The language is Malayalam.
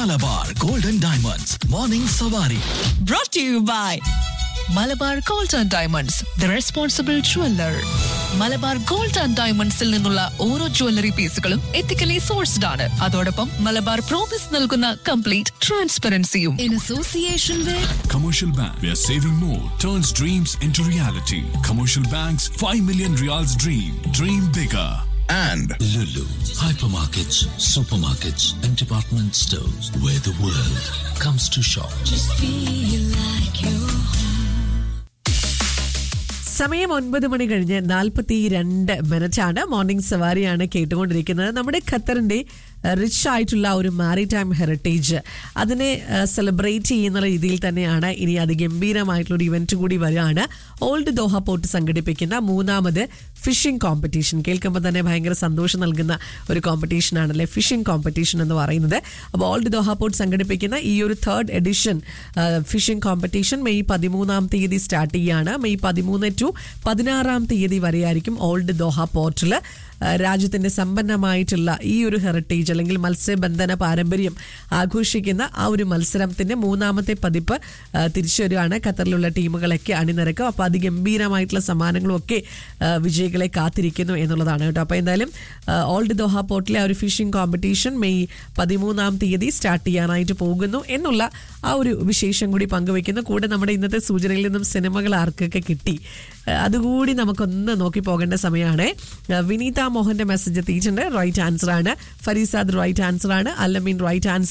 മലബാർ ഗോൾഡൻ ഡയമണ്ട്സ് മോർണിംഗ് സവാരി brought to you by Malabar Gold and Diamonds the responsible jeweller Malabar Gold and ഡയമണ്ട്സിൽ നിന്നുള്ള ഓരോ ജ്വല്ലറി പീസുകളും എത്തിക്കലി സോഴ്സ്ഡ് ആണ് അതോടൊപ്പം മലബാർ പ്രോമിസ് നൽകുന്ന കംപ്ലീറ്റ് ട്രാൻസ്പെറൻസിയും in association with Commercial Bank, where saving more turns dreams into reality. Commercial Bank's 5 million reals dream. Dream bigger. and Lulu, hypermarkets, supermarkets, and department stores where the world comes to shop. സമയം ഒൻപത് മണി കഴിഞ്ഞ് നാൽപ്പത്തി രണ്ട് മിനിറ്റാണ് മോർണിംഗ് സവാരിയാണ് കേട്ടുകൊണ്ടിരിക്കുന്നത് നമ്മുടെ ഖത്തറിന്റെ റിച്ച് ആയിട്ടുള്ള ഒരു മാരിടൈം ഹെറിറ്റേജ് അതിനെ സെലിബ്രേറ്റ് ചെയ്യുന്ന രീതിയിൽ തന്നെയാണ് ഇനി അതിഗംഭീരമായിട്ടുള്ള ഒരു ഇവന്റ് കൂടി വരികയാണ് ഓൾഡ് ദോഹ പോർട്ട് സംഘടിപ്പിക്കുന്ന മൂന്നാമത് ഫിഷിംഗ് കോമ്പറ്റീഷൻ കേൾക്കുമ്പോൾ തന്നെ ഭയങ്കര സന്തോഷം നൽകുന്ന ഒരു കോമ്പറ്റീഷൻ ആണല്ലേ ഫിഷിംഗ് കോമ്പറ്റീഷൻ എന്ന് പറയുന്നത് അപ്പോൾ ഓൾഡ് ദോഹ പോർട്ട് സംഘടിപ്പിക്കുന്ന ഈ ഒരു third edition fishing competition May പതിമൂന്നാം തീയതി സ്റ്റാർട്ട് ചെയ്യുകയാണ് മെയ് പതിമൂന്ന് ടു പതിനാറാം തീയതി വരെയായിരിക്കും ഓൾഡ് ദോഹ പോർട്ടിൽ രാജ്യത്തിന്റെ സമ്പന്നമായിട്ടുള്ള ഈ ഒരു ഹെറിറ്റേജ് അല്ലെങ്കിൽ മത്സ്യബന്ധന പാരമ്പര്യം ആഘോഷിക്കുന്ന ആ ഒരു മത്സരത്തിന്റെ മൂന്നാമത്തെ പതിപ്പ് ആ, തിരിച്ചു വരികയാണ് ഖത്തറിലുള്ള ടീമുകളൊക്കെ അണിനിരക്കും അപ്പോൾ അതിഗംഭീരമായിട്ടുള്ള സമ്മാനങ്ങളും ഒക്കെ ആ, വിജയികളെ കാത്തിരിക്കുന്നു എന്നുള്ളതാണ് കേട്ടോ അപ്പോൾ എന്തായാലും ആ, ഓൾഡ് ദോഹ പോർട്ടിലെ ആ ഒരു ഫിഷിംഗ് കോമ്പറ്റീഷൻ മെയ് പതിമൂന്നാം തീയതി സ്റ്റാർട്ട് ചെയ്യാനായിട്ട് പോകുന്നു എന്നുള്ള ആ ഒരു വിശേഷം കൂടി പങ്കുവെക്കുന്നു കൂടെ നമ്മുടെ ഇന്നത്തെ സൂചനയിൽ നിന്നും സിനിമകൾ ആർക്കൊക്കെ കിട്ടി ആ, അതുകൂടി നമുക്കൊന്ന് നോക്കി പോകേണ്ട സമയമാണ് ആ, വിനീത മോഹന്റെ മെസ്സേജ് എത്തിയിട്ടുണ്ട് റൈറ്റ് ആൻസർ ആണ് ഫരീസാദ് റൈറ്റ് ആൻസർ ആണ് അല്ലമീൻ റൈറ്റ് ആൻസർ